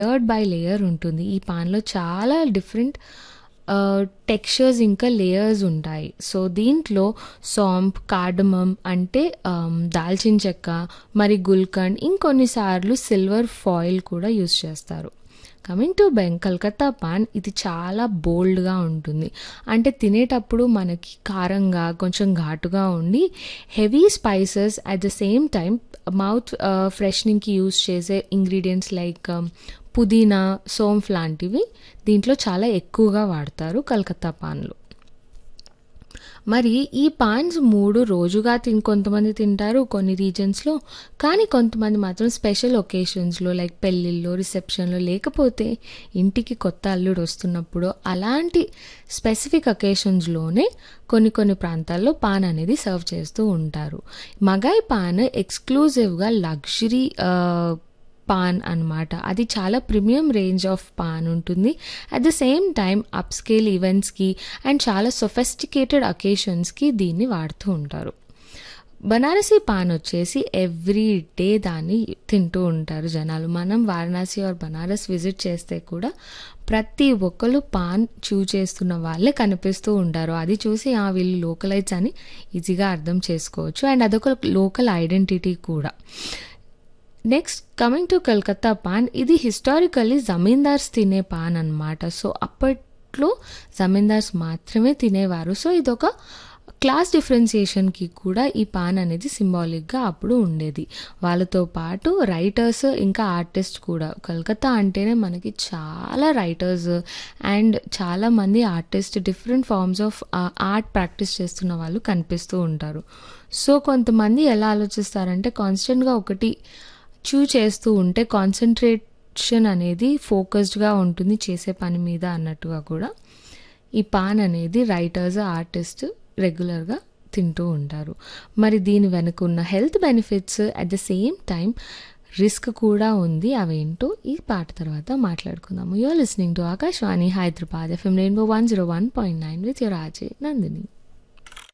Layered by layer ఉంటుంది. ఈ పాన్‌లో చాలా డిఫరెంట్ ఆహ్, టెక్స్చర్స్ ఇంకా లేయర్స్ ఉంటాయి. సో, దీంట్లో సాంప్, కార్డమమ్ అంటే ఆహ్, దాల్చిన చెక్క, మరి గుల్కండ్ ఇంకొన్ని సార్లు సిల్వర్ ఫాయిల్ కూడా యూజ్ చేస్తారు. కమింగ్ టు బెంగ్ కలకత్తా పాన్ ఇది చాలా బోల్డ్‌గా ఉంటుంది. అంటే తినేటప్పుడు మనకి కారంగా, కొంచెం ఘాటుగా ఉండి heavy spices at the same time mouth ah, ఫ్రెషనింగ్‌కి యూజ్ చేసే ఇంగ్రీడియెంట్స్ లైక్ పుదీనా, సోంఫ్ లాంటివి దీంట్లో చాలా ఎక్కువగా వాడతారు కలకత్తా పాన్‌లో. మరి ఈ పాన్స్ 3 రోజుగా తిన్ కొంతమంది తింటారు కొన్ని రీజన్స్‌లో. కానీ కొంతమంది మాత్రం స్పెషల్ ఒకేషన్స్‌లో లైక్ పెళ్ళిల్లో, రిసెప్షన్‌లో లేకపోతే ఇంటికి కొత్త అల్లుడొస్తున్నప్పుడు అలాంటి స్పెసిఫిక్ అకేషన్స్‌లోనే కొన్ని కొన్ని ప్రాంతాల్లో పాన్ అనేది సర్వ్ చేస్తూ ఉంటారు. మగాయ్ పాన్ ఎక్స్‌క్లూజివ్‌గా లగ్జరీ ఆహ్, పాన్ అనమాట. అది చాలా ప్రీమియం రేంజ్ ఆఫ్ పాన్ ఉంటుంది. At the same time upscale ఈవెంట్స్‌కి అండ్ చాలా సొఫిస్టికేటెడ్ అకేషన్స్‌కి దీన్ని వాడుతూ ఉంటారు. బనారసి పాన్ వచ్చేసి ఎవ్రీ డే దాన్ని తింటూ ఉంటారు జనాలు. మనం వారణాసి ఆర్ బనారస్ విజిట్ చేస్తే కూడా ప్రతి ఒక్కళ్ళు పాన్ చూ చేస్తున్న వాళ్ళే కనిపిస్తూ ఉంటారు. అది చూసి ఆ! వీళ్ళు లోకలైట్స్ అని ఈజీగా అర్థం చేసుకోవచ్చు. అండ్ అదొక లోకల్ ఐడెంటిటీ కూడా. Next coming to Calcutta paan ఇది హిస్టారికల్లీ జమీందార్స్ తినే పాన్ అనమాట. సో, అప్పట్లో జమీందార్స్ మాత్రమే తినేవారు. సో, ఇదొక క్లాస్ డిఫరెన్షియేషన్‌కి కూడా ఈ పాన్ అనేది సింబాలిక్‌గా అప్పుడు ఉండేది. వాళ్ళతో పాటు రైటర్స్ ఇంకా ఆర్టిస్ట్ కూడా. కలకత్తా అంటేనే మనకి చాలా రైటర్స్ అండ్ చాలామంది artist different forms of ah, art practice చేస్తున్న వాళ్ళు కనిపిస్తూ ఉంటారు. సో, కొంతమంది ఎలా ఆలోచిస్తారంటే కాన్స్టెంట్‌గా ఒకటి చూ చేస్తూ ఉంటే కాన్సంట్రేషన్ అనేది ఫోకస్డ్‌గా ఉంటుంది చేసే పని మీద అన్నట్టుగా కూడా ఈ పాన్ అనేది రైటర్స్, ఆర్టిస్ట్ రెగ్యులర్‌గా తింటూ ఉంటారు. మరి దీని వెనక ఉన్న health benefits at the same time risk కూడా ఉంది. అవేంటో ఈ పాట తర్వాత మాట్లాడుకుందాము. You are listening to Akashvani Hyderabad FM Rainbow 101.9 with your RJ Nandini.